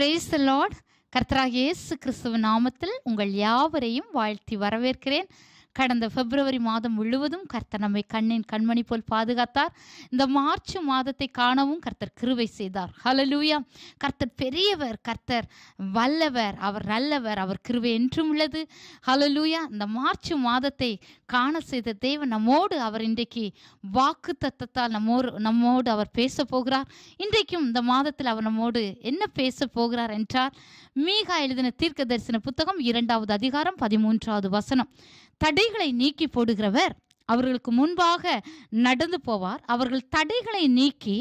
brace Lord கர்த்தராக இயேசு கிறிஸ்துவ நாமத்தில் உங்கள் யாவரையும் வாழ்த்தி வரவேற்கிறேன் கடந்த பிப்ரவரி மாதம் முழுவதும் கர்த்தர் நம்மை கண்ணின் கண்மணி போல் பாதுகாத்தார் இந்த மார்ச் மாதத்தை காணவும் கர்த்தர் கிருபை செய்தார் ஹalleluya கர்த்தர் பெரியவர் கர்த்தர் வல்லவர் அவர் நல்லவர் அவர் கிருபை என்றும் உள்ளது ஹalleluya இந்த மார்ச் மாதத்தை காண செய்த தேவன் நம்மோடு அவர் இன்றைக்கு வாக்கு தத்தத்தால் நம்மோடு நம்மோடு அவர் பேச போகிறார் இன்றைக்கும் இந்த மாதத்தில் அவர் நம்மோடு என்ன பேச போகிறார் என்றால் மீகா எழுதின தீர்க்க தரிசன புத்தகம் இரண்டாவது அதிகாரம் பதிமூன்றாவது வசனம் தடைகளை நீக்கி போடுகிறவர் அவர்களுக்கு முன்பாக நடந்து போவார் அவர்கள் தடைகளை நீக்கி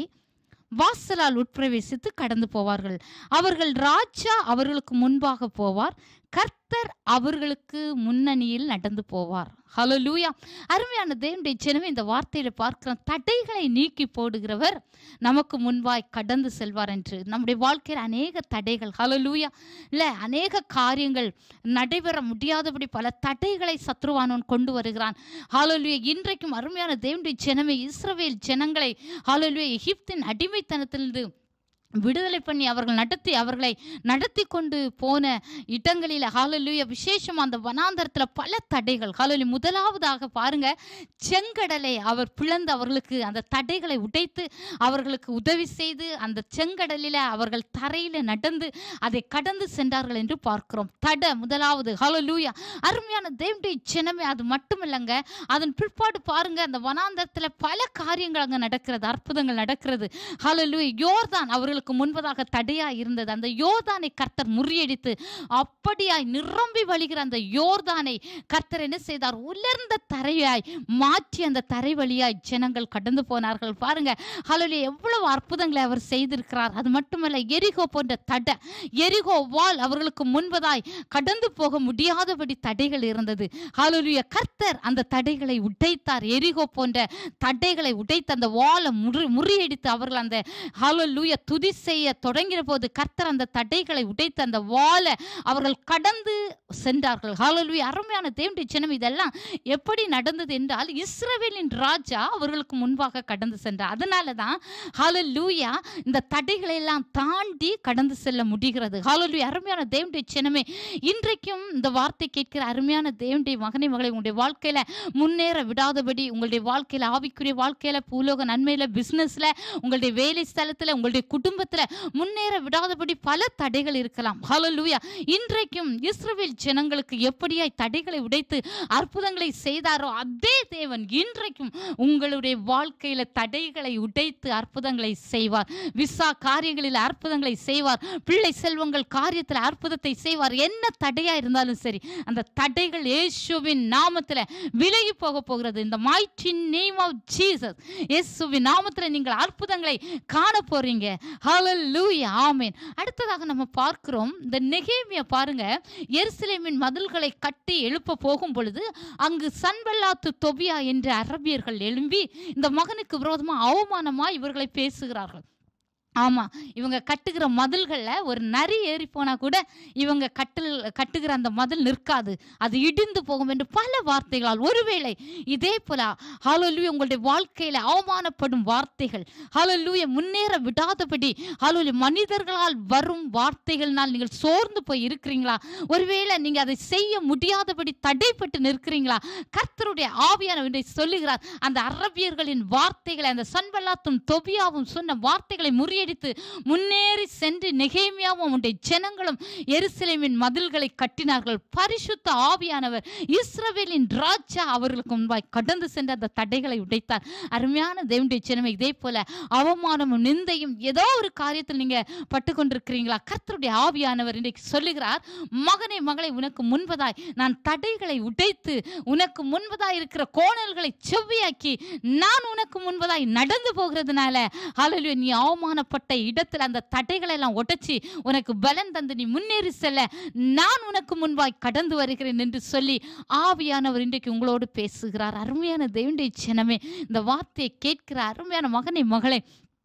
வாசலால் உட்பிரவேசித்து கடந்து போவார்கள் அவர்கள் ராஜா அவர்களுக்கு முன்பாக போவார் கர்த்தர் அவர்களுக்கு முன்னணியில் நடந்து போவார் ஹalleluya அருமையான தேவனுடைய ஜனமே இந்த வார்த்தையில பார்க்கிறோம் தடைகளை நீக்கி போடுகிறவர் நமக்கு முன்பாய் கடந்து செல்வார் என்று நம்முடைய வாழ்க்கையில் அநேக தடைகள் ஹalleluya இல்ல அநேக காரியங்கள் நடைபெற முடியாதபடி பல தடைகளை சத்ருவானவன் கொண்டு வருகிறான் ஹalleluya இன்றைக்கும் அருமையான தேவனுடைய ஜனமே இஸ்ரவேல் ஜனங்களை ஹalleluya எகிப்தின் அடிமைத்தனத்திலிருந்து விடுதலை பண்ணி அவர்கள் நடத்தி அவர்களை நடத்தி கொண்டு போன இடங்களில் ஹாலலுய விசேஷம் அந்த வனாந்தரத்தில் பல தடைகள் ஹாலலி முதலாவதாக பாருங்க செங்கடலை அவர் பிளந்து அவர்களுக்கு அந்த தடைகளை உடைத்து அவர்களுக்கு உதவி செய்து அந்த செங்கடலில் அவர்கள் தரையில் நடந்து அதை கடந்து சென்றார்கள் என்று பார்க்கிறோம் தடை முதலாவது ஹாலலூயா அருமையான தேவனுடைய ஜனமே அது மட்டுமில்லைங்க அதன் பிற்பாடு பாருங்க அந்த வனாந்தரத்தில் பல காரியங்கள் அங்கே நடக்கிறது அற்புதங்கள் நடக்கிறது ஹalleluya யோர்தான் அவர்களுக்கு முன்பதாக தடையா இருந்தது அந்த யோர்தானை கர்த்தர் முறியடித்து அப்படியாய் நிரம்பி வழிகிற அந்த யோர்தானை கர்த்தர் என்ன செய்தார் உலர்ந்த தரையாய் மாற்றி அந்த தரை வழியாய் ஜனங்கள் கடந்து போனார்கள் பாருங்க ஹalleluya எவ்வளவு அற்புதங்களை அவர் செய்திருக்கிறார் அது மட்டுமல்ல எரிகோ போன்ற தடை எரிகோ வால் அவர்களுக்கு முன்பதாய் கடந்து போக முடியாதபடி தடைகள் இருந்தது ஹalleluya கர்த்தர் அந்த தடைகளை உடைத்தார் எரிகோ போன்ற தடைகளை உடைத்து அந்த வாளை முறி முறியடித்து அவர்கள் அந்த ஹalleluya துதி செய்ய தொடங்கின போது கர்த்தர் அந்த தடைகளை உடைத்து அந்த வாளை அவர்கள் கடந்து சென்றார்கள் ஹalleluya அருமையான தேவனுடைய ஜனம் இதெல்லாம் எப்படி நடந்தது என்றால் இஸ்ரவேலின் ராஜா அவர்களுக்கு முன்பாக கடந்து சென்றார் அதனால தான் ஹalleluya இந்த தடைகளை எல்லாம் தாண்டி கடந்து செல்ல முடிகிறது ஹalleluya அருமையான தேவனுடைய ஜனமே இன்றைக்கும் இந்த வார்த்தை கேட்கிற அருமையான தேவனுடைய மகனை மகளை உங்களுடைய வாழ்க்கையில முன்னேற விடாதபடி உங்களுடைய வாழ்க்கையில ஆவிக்குரிய வாழ்க்கையில பூலோக நன்மையில பிசினஸ்ல உங்களுடைய வேலை ஸ்தலத்துல உங்களுடைய குடும்பத்துல முன்னேற விடாதபடி பல தடைகள் இருக்கலாம் ஹalleluya இன்றைக்கும் இஸ்ரவேல் ஜனங்களுக்கு எப்படியாய் தடைகளை உடைத்து அற்புதங்களை செய்தாரோ அதே தேவன் இன்றைக்கும் உங்களுடைய வாழ்க்கையில தடைகளை உடைத்து அற்புதங்களை செய்வார் விசா காரியங்களில் அற்புதங்களை செய்வார் பிள்ளை செல்வங்கள் காரியத்தில் அற்புதத்தை செய்வார் என்ன தடையா இருந்தாலும் சரி அந்த தடைகள் இயேசுவின் நாமத்துல விலகி போக போகிறது இந்த mighty நேம் ஆஃப் ஜீசஸ் இயேசுவின் நாமத்துல நீங்கள் அற்புதங்களை காண போறீங்க ஹalleluya ஆமென் அடுத்ததாக நம்ம பார்க்கிறோம் இந்த நெகேமியா பாருங்க எருசலேமின் மதில்களை கட்டி எழுப்ப போகும் பொழுது அங்கு சன்பல்லாத்து தொபியா என்ற அரபியர்கள் எழும்பி இந்த மகனுக்கு விரோதமா அவமானமா இவர்களை பேசுகிறார்கள் ஆமா இவங்க கட்டுகிற மதில்கள்ல ஒரு நரி ஏறி போனா கூட இவங்க கட்டில் கட்டுகிற அந்த மதில் நிற்காது அது இடிந்து போகும் என்று பல வார்த்தைகளால் ஒருவேளை இதே போல ஹalleluya உங்களுடைய வாழ்க்கையில அவமானப்படும் வார்த்தைகள் ஹalleluya முன்னேற விடாதபடி ஹalleluya மனிதர்களால் வரும் வார்த்தைகள்னால் நீங்கள் சோர்ந்து போய் இருக்கிறீங்களா ஒருவேளை நீங்க அதை செய்ய முடியாதபடி தடைப்பட்டு நிற்கிறீங்களா கர்த்தருடைய ஆவியானவரை சொல்லுகிறார் அந்த அரபியர்களின் வார்த்தைகளை அந்த சன்பல்லாத்தும் தொபியாவும் சொன்ன வார்த்தைகளை முறிய முறியடித்து முன்னேறி சென்று நெகேமியாவும் அவனுடைய ஜனங்களும் எருசலேமின் மதில்களை கட்டினார்கள் பரிசுத்த ஆவியானவர் இஸ்ரவேலின் ராஜா அவர்களுக்கு முன்பாய் கடந்து சென்று அந்த தடைகளை உடைத்தார் அருமையான தேவனுடைய ஜனமே இதே போல அவமானமும் நிந்தையும் ஏதோ ஒரு காரியத்தில் நீங்க பட்டு கொண்டிருக்கிறீங்களா கர்த்தருடைய ஆவியானவர் இன்றைக்கு சொல்லுகிறார் மகனே மகளை உனக்கு முன்பதாய் நான் தடைகளை உடைத்து உனக்கு முன்பதாய் இருக்கிற கோணல்களை செவ்வியாக்கி நான் உனக்கு முன்பதாய் நடந்து போகிறதுனால ஹalleluya நீ அவமானப்பட்ட இடத்துல அந்த தடைகளை எல்லாம் உடைச்சி உனக்கு பலன் தந்து நீ முன்னேறி செல்ல நான் உனக்கு முன்பாய் கடந்து வருகிறேன் என்று சொல்லி ஆவியானவர் இன்றைக்கு உங்களோடு பேசுகிறார் அருமையான தேவனுடைய ஜனமே இந்த வார்த்தையை கேட்கிற அருமையான மகனை மகளே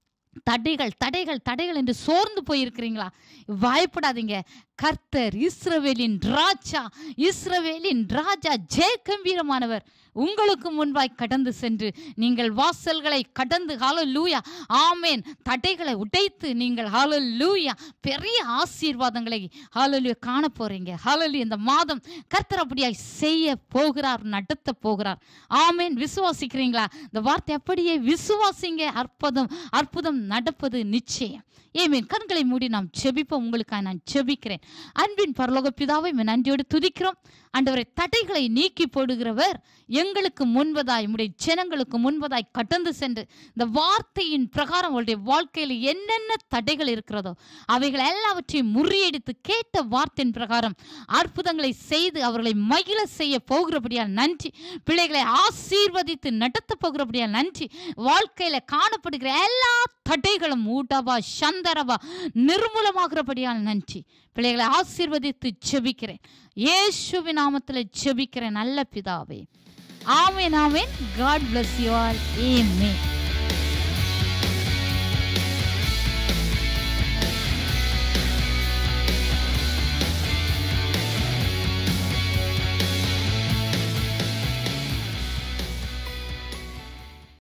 தடைகள் தடைகள் தடைகள் என்று சோர்ந்து போயிருக்கிறீங்களா பயப்படாதீங்க கர்த்தர் இஸ்ரவேலின் ராஜா இஸ்ரவேலின் ராஜா ஜெய கம்பீரமானவர் உங்களுக்கு முன்பாய் கடந்து சென்று நீங்கள் வாசல்களை கடந்து ஹalleluya ஆமென் தடைகளை உடைத்து நீங்கள் ஹalleluya பெரிய ஆசீர்வாதங்களை ஹalleluya காண போறீங்க ஹalleluya இந்த மாதம் கர்த்தர் அப்படியாய் செய்ய போகிறார் நடத்த போகிறார் ஆமென் விசுவாசிக்கிறீங்களா இந்த வார்த்தை அப்படியே விசுவாசிங்க அற்புதம் அற்புதம் நடப்பது நிச்சயம் ஏமேன் கண்களை மூடி நாம் செபிப்போம் உங்களுக்காக நான் செபிக்கிறேன் அன்பின் பரலோக பிதாவை உம்மை நன்றியோடு துதிக்கிறோம் ஆண்டவரை தடைகளை நீக்கி போடுகிறவர் எங்களுக்கு முன்பதாய் உம்முடைய ஜனங்களுக்கு முன்பதாய் கடந்து சென்று இந்த வார்த்தையின் பிரகாரம் அவருடைய வாழ்க்கையில் என்னென்ன தடைகள் இருக்கிறதோ அவைகள் எல்லாவற்றையும் முறியடித்து கேட்ட வார்த்தையின் பிரகாரம் அற்புதங்களை செய்து அவர்களை மகிழ செய்ய போகிறபடியால் நன்றி பிள்ளைகளை ஆசீர்வதித்து நடத்த போகிறபடியால் நன்றி வாழ்க்கையில காணப்படுகிற எல்லா தடைகளும் ஊட்டவா சந்தரவா நிர்மூலமாகிறபடியால் நன்றி பிள்ளைகளை ஆசீர்வதித்து ஜெபிக்கிறேன் இயேசுவின் நாமத்தில் ஜெபிக்கிறேன் நல்ல பிதாவே ஆமென் ஆமென் God bless you all amen